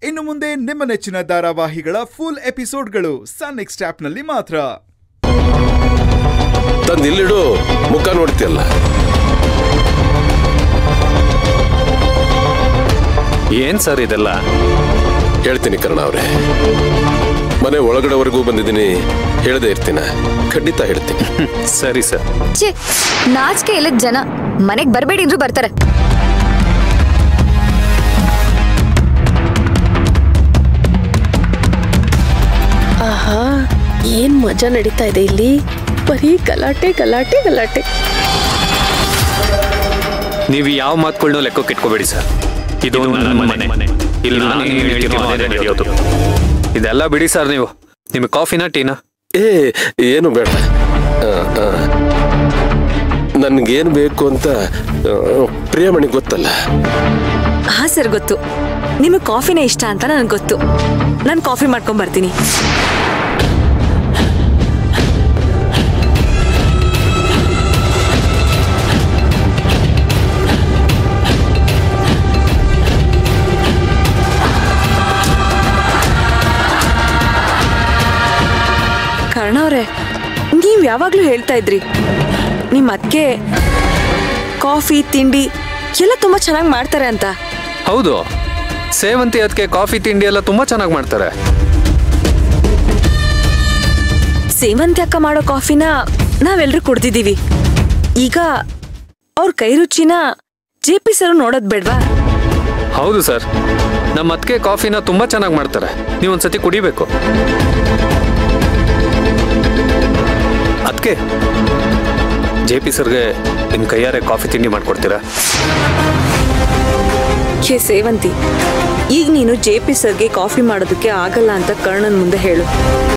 ಇನ್ನು ಮುಂದೆ ನಿಮ್ಮ ನೆಚ್ಚಿನ ಧಾರಾವಾಹಿಗಳ ಫುಲ್ ಎಪಿಸೋಡ್ಗಳು ಸನ್ ನೆಕ್ಸ್ಟ್ ಆಪ್ನಲ್ಲಿ ಮಾತ್ರ ತಂದು ಇಲ್ಲಿಡು ಮುಖ ನೋಡ್ತಿಯಲ್ಲ ಏನ್ ಸರ್ ಇದೆಲ್ಲ ಹೇಳ್ತೀನಿ ಕರ್ಣ ಅವ್ರೆ ಮನೆ ಒಳಗಡೆವರೆಗೂ ಬಂದಿದ್ದೀನಿ ಹೇಳದೇ ಇರ್ತೀನ ಖಂಡಿತ ಹೇಳ್ತೀನಿ ಸರಿ ಸರ್ ಛೇ ನಾಚಿಕೆ ಇಲ್ಲದ ಜನ ಮನೆಗ್ ಬರ್ಬೇಡಿ ಅಂದ್ರೂ ಬರ್ತಾರೆ ಆಹಾ ಏನ್ ಮಜಾ ನಡೀತಾ ಇದೆ ಇಲ್ಲಿ ಬರೀ ಗಲಾಟೆ ಗಲಾಟೆ ಗಲಾಟೆ ನೀವು ಯಾವ ಮಾತುಗಳನ್ನೂ ಲೆಕ್ಕಕ್ಕೆ ಇಟ್ಕೋಬೇಡಿ ಸರ್ ಇದು ನನ್ನ ಮನೆ ಇಲ್ಲಿ ನಾನು ಏನ್ ಹೇಳ್ತೀನೋ ಅದೇ ನಡೆಯೋದು ಇದೆಲ್ಲ ಬಿಡಿ ಸರ್ ನೀವು ನಿಮಗೆ ಕಾಫಿನಾ ಟೀನಾ ಏ ಏನು ಬೇಡ ನನ್ಗೇನು ಬೇಕು ಅಂತ ಆ, ಪ್ರಿಯಮಣಿ ಗೊತ್ತಲ್ಲ ಹಾ ಸರ್ ಗೊತ್ತು ನಿಮಗೆ ಕಾಫಿನೇ ಇಷ್ಟ ಅಂತ ನನಗೆ ಗೊತ್ತು ನಾನು ಕಾಫಿ ಮಾಡ್ಕೊಂಡ್ ಬರ್ತೀನಿ ಕರ್ಣ ಅವ್ರೆ ನೀವ್ ಯಾವಾಗ್ಲೂ ಹೇಳ್ತಾ ಇದ್ರಿ ನಿಮ್ಮ ಅಕ್ಕೆ ಕಾಫಿ ತಿಂಡಿ ಎಲ್ಲ ತುಂಬಾ ಚೆನ್ನಾಗಿ ಮಾಡ್ತಾರೆ ಅಂತ ಹೌದು ಸೇವಂತಿ ಅದಕ್ಕೆ ಕಾಫಿ ತಿಂಡಿ ಎಲ್ಲ ತುಂಬಾ ಚೆನ್ನಾಗಿ ಮಾಡ್ತಾರೆ ಸೇವಂತಿ ಅಕ್ಕ ಮಾಡೋ ಕಾಫಿನ ನಾವೆಲ್ಲರೂ ಕುಡ್ದಿದೀವಿ ಈಗ ಅವ್ರ ಕೈ ರುಚಿನ ಜೆ ಪಿ ಸರ್ ನೋಡೋದ್ ಬೇಡ್ವಾ ಹೌದು ಸರ್ ನಮ್ಮ ಅದಕ್ಕೆ ಕಾಫಿನ ತುಂಬಾ ಚೆನ್ನಾಗಿ ಮಾಡ್ತಾರೆ ನೀವು ಒಂದ್ಸತಿ ಕುಡಿಬೇಕು ಅದಕ್ಕೆ ಜೆ ಪಿ ಸರ್ಗೆ ನಿಮ್ಮ ಕೈಯಾರೆ ಕಾಫಿ ತಿಂಡಿ ಮಾಡ್ಕೊಡ್ತೀರಾ ಹೇ ಸೇವಂತಿ ಈಗ ನೀನು ಜೆ ಪಿ ಸರ್ಗೆ ಕಾಫಿ ಮಾಡೋದಕ್ಕೆ ಆಗಲ್ಲ ಅಂತ ಕರ್ಣನ್ ಮುಂದೆ ಹೇಳು